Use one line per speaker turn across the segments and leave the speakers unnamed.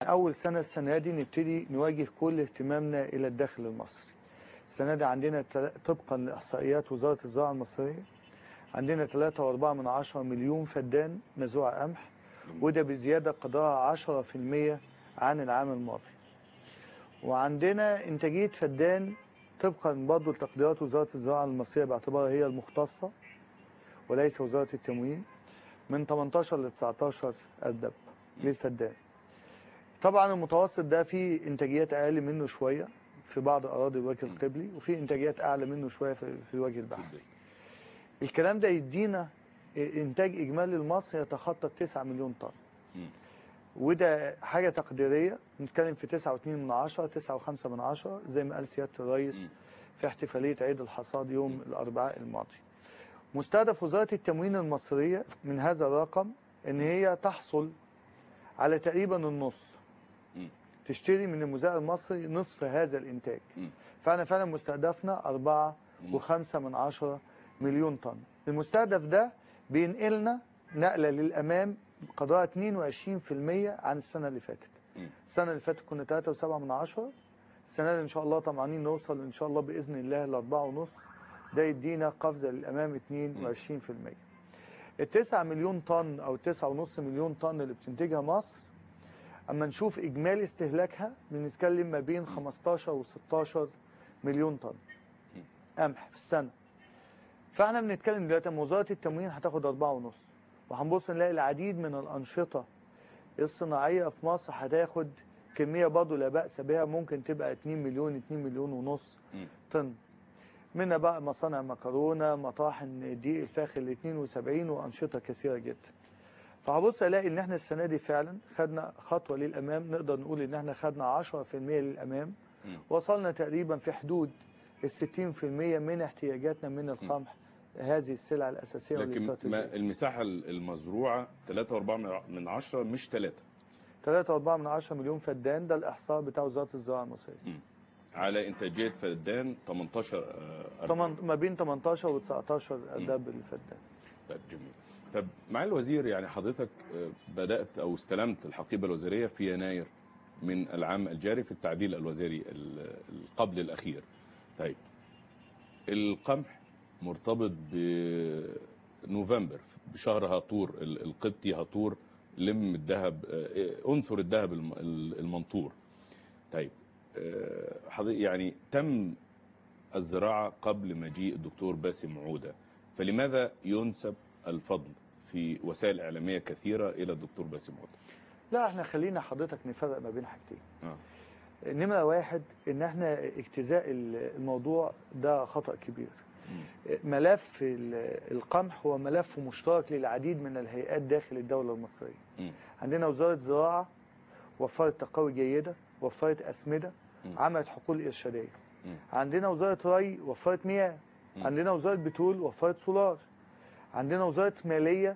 اول سنه السنه دي نبتدي نواجه كل اهتمامنا الى الداخل المصري السنه دي عندنا تل- طبقا لاحصائيات وزاره الزراعه المصريه عندنا 3.4 من عشرة مليون فدان مزروع قمح وده بزياده قدرها 10% عن العام الماضي وعندنا انتاجيه فدان طبقا برضه لتقديرات وزاره الزراعه المصريه باعتبارها هي المختصه وليس وزاره التموين من 18 ل 19 أردب للفدان طبعا المتوسط ده فيه انتاجيات اقل منه شويه في بعض اراضي الوجه القبلي وفي انتاجيات اعلى منه شويه في في الوجه البحري الكلام ده يدينا انتاج اجمالي لمصر يتخطى 9 مليون طن
مم.
وده حاجه تقديريه نتكلم في 9.2 من عشرة 9.5 من عشرة زي ما قال سياده الرئيس
مم.
في احتفاليه عيد الحصاد يوم الاربعاء الماضي مستهدف وزاره التموين المصريه من هذا الرقم ان هي تحصل على تقريبا النص
مم.
تشتري من المزارع المصري نصف هذا الانتاج
مم.
فاحنا فعلا مستهدفنا أربعة وخمسة من عشرة مليون طن المستهدف ده بينقلنا نقلة للأمام قدرها 22% عن السنة اللي فاتت
مم.
السنة اللي فاتت كنا 3.7 من عشرة السنة دي إن شاء الله طمعانين نوصل إن شاء الله بإذن الله لأربعة ونص ده يدينا قفزة للأمام 22% التسعة مليون طن أو التسعة ونص مليون طن اللي بتنتجها مصر أما نشوف إجمالي استهلاكها بنتكلم ما بين 15 و 16 مليون طن قمح في السنة فاحنا بنتكلم دلوقتي أما وزارة التموين هتاخد أربعة ونص وهنبص نلاقي العديد من الأنشطة الصناعية في مصر هتاخد كمية برضه لا بأس بها ممكن تبقى 2 مليون 2 مليون ونص
مم.
طن منها بقى مصانع مكرونة مطاحن دقيق الفاخر ال 72 وأنشطة كثيرة جدا فهبص الاقي ان احنا السنه دي فعلا خدنا خطوه للامام نقدر نقول ان احنا خدنا 10% للامام
مم.
وصلنا تقريبا في حدود ال 60% من احتياجاتنا من القمح هذه السلع الاساسيه
لكن
والاستراتيجيه
ما المساحه المزروعه 3.4 من عشرة مش 3
3.4 من 10 مليون فدان ده الاحصاء بتاع وزاره الزراعه المصريه
على انتاجيه فدان 18 آه، أربعة.
طمان- ما بين 18 و 19 ارداب الفدان
طيب جميل طب مع الوزير يعني حضرتك آه، بدات او استلمت الحقيبه الوزاريه في يناير من العام الجاري في التعديل الوزاري ال- القبل الاخير طيب القمح مرتبط بنوفمبر بشهر هاطور ال- القبطي هاطور لم الذهب آه، انثر الذهب الم- المنطور طيب آه، حضر- يعني تم الزراعه قبل مجيء الدكتور باسم عوده فلماذا ينسب الفضل في وسائل اعلاميه كثيره الى الدكتور باسم عوده
لا احنا خلينا حضرتك نفرق ما بين حاجتين
آه.
نمرة واحد ان احنا اجتزاء الموضوع ده خطأ كبير ملف ال- القمح هو ملف مشترك للعديد من الهيئات داخل الدولة المصرية
مم.
عندنا وزارة زراعة وفرت تقوي جيدة وفرت أسمدة
مم.
عملت حقول إرشادية
مم.
عندنا وزارة ري وفرت مياه
مم.
عندنا وزارة بترول وفرت سولار عندنا وزارة مالية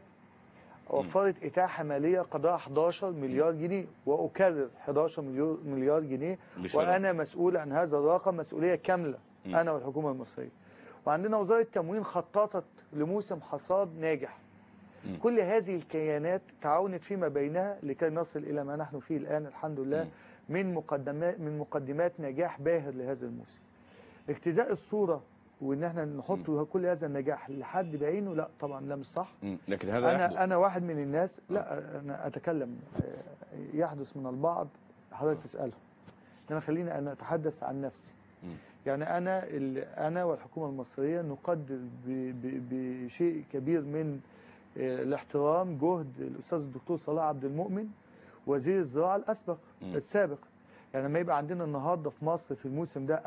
وفرت إتاحة مالية قدرها 11 مليار جنيه وأكرر 11 مليار مليار جنيه
لشراء.
وأنا مسؤول عن هذا الرقم مسؤولية كاملة
مم.
أنا والحكومة المصرية وعندنا وزارة التموين خططت لموسم حصاد ناجح
مم.
كل هذه الكيانات تعاونت فيما بينها لكي نصل إلى ما نحن فيه الآن الحمد لله
مم.
من مقدمات من مقدمات نجاح باهر لهذا الموسم اجتزاء الصورة وان احنا نحط كل هذا النجاح لحد بعينه لا طبعا لا مش صح
مم. لكن هذا يحدث.
انا انا واحد من الناس لا انا اتكلم آه، يحدث من البعض حضرتك تسالهم انما خليني انا اتحدث عن نفسي
مم.
يعني انا ال- انا والحكومه المصريه نقدر ب- ب- بشيء كبير من آه، الاحترام جهد الاستاذ الدكتور صلاح عبد المؤمن وزير الزراعه الاسبق
مم.
السابق يعني لما يبقى عندنا النهارده في مصر في الموسم ده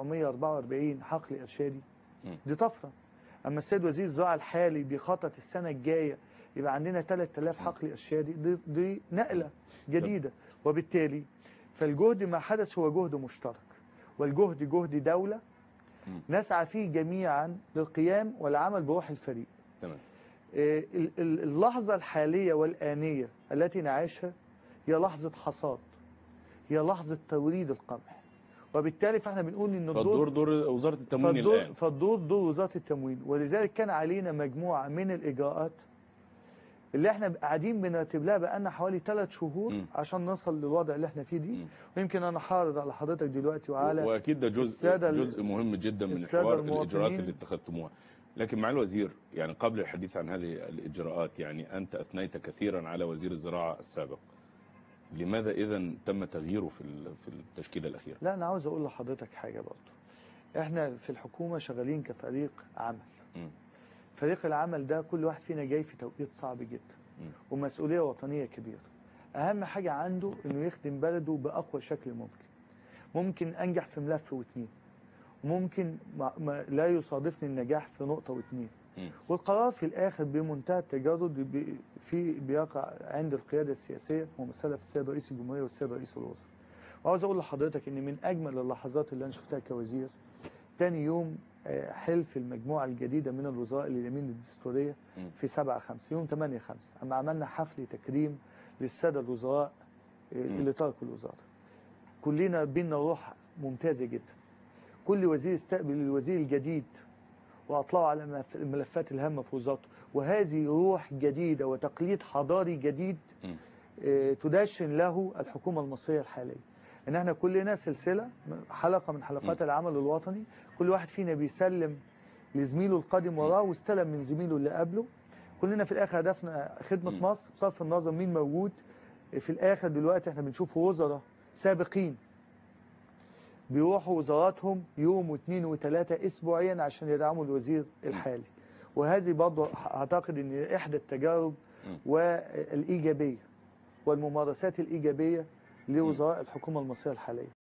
1944 حقل ارشادي
مم.
دي طفره اما السيد وزير الزراعه الحالي بيخطط السنه الجايه يبقى عندنا 3000 حقل ارشادي دي, دي نقله جديده وبالتالي فالجهد ما حدث هو جهد مشترك والجهد جهد دوله
مم.
نسعى فيه جميعا للقيام والعمل بروح الفريق
تمام
آه، ال- ال- اللحظة الحالية والآنية التي نعيشها هي لحظة حصاد هي لحظة توريد القمح وبالتالي فاحنا بنقول ان
فالدور دور وزاره التموين
فالدور,
الان
فالدور دور وزارة التموين ولذلك كان علينا مجموعة من الإجراءات اللي احنا قاعدين بنرتب لها بقالنا حوالي ثلاث شهور
مم.
عشان نصل للوضع اللي احنا فيه دي
مم.
ويمكن انا حارض على حضرتك دلوقتي وعلى
واكيد ده جزء
السادة ال-
جزء مهم جدا من
السادة
الحوار الاجراءات
المواطنين.
اللي اتخذتموها لكن مع الوزير يعني قبل الحديث عن هذه الاجراءات يعني انت اثنيت كثيرا على وزير الزراعه السابق لماذا اذا تم تغييره في ال- في التشكيله الاخيره
لا انا عاوز اقول لحضرتك حاجه برضه احنا في الحكومه شغالين كفريق عمل
مم.
فريق العمل ده كل واحد فينا جاي في توقيت صعب جدا
مم.
ومسؤوليه وطنيه كبيره اهم حاجه عنده انه يخدم بلده باقوى شكل ممكن ممكن انجح في ملف واتنين ممكن ما ما لا يصادفني النجاح في نقطه واتنين
مم.
والقرار في الاخر بمنتهى التجرد بي- في بيقع عند القياده السياسيه ممثله في السيد رئيس الجمهوريه والسيد رئيس الوزراء. وعاوز اقول لحضرتك ان من اجمل اللحظات اللي انا شفتها كوزير تاني يوم آه، حلف المجموعه الجديده من الوزراء لليمين الدستوريه
مم.
في 7 5 يوم 8 5 اما عملنا حفل تكريم للساده الوزراء آه، اللي تركوا الوزاره. كلنا بينا روح ممتازه جدا. كل وزير استقبل الوزير الجديد واطلعوا على مف- الملفات الهامه في وزارته وهذه روح جديده وتقليد حضاري جديد
مم.
آه، تدشن له الحكومه المصريه الحاليه ان احنا كلنا سلسله حلقه من حلقات
مم.
العمل الوطني كل واحد فينا بيسلم لزميله القادم وراه واستلم من زميله اللي قبله كلنا في الاخر هدفنا خدمه
مم.
مصر بصرف النظر مين موجود في الاخر دلوقتي احنا بنشوف وزراء سابقين بيروحوا وزاراتهم يوم واثنين وثلاثة اسبوعيا عشان يدعموا الوزير الحالي وهذه برضه اعتقد ان احدى التجارب
مم.
والايجابيه والممارسات الايجابيه لوزراء الحكومه المصريه الحاليه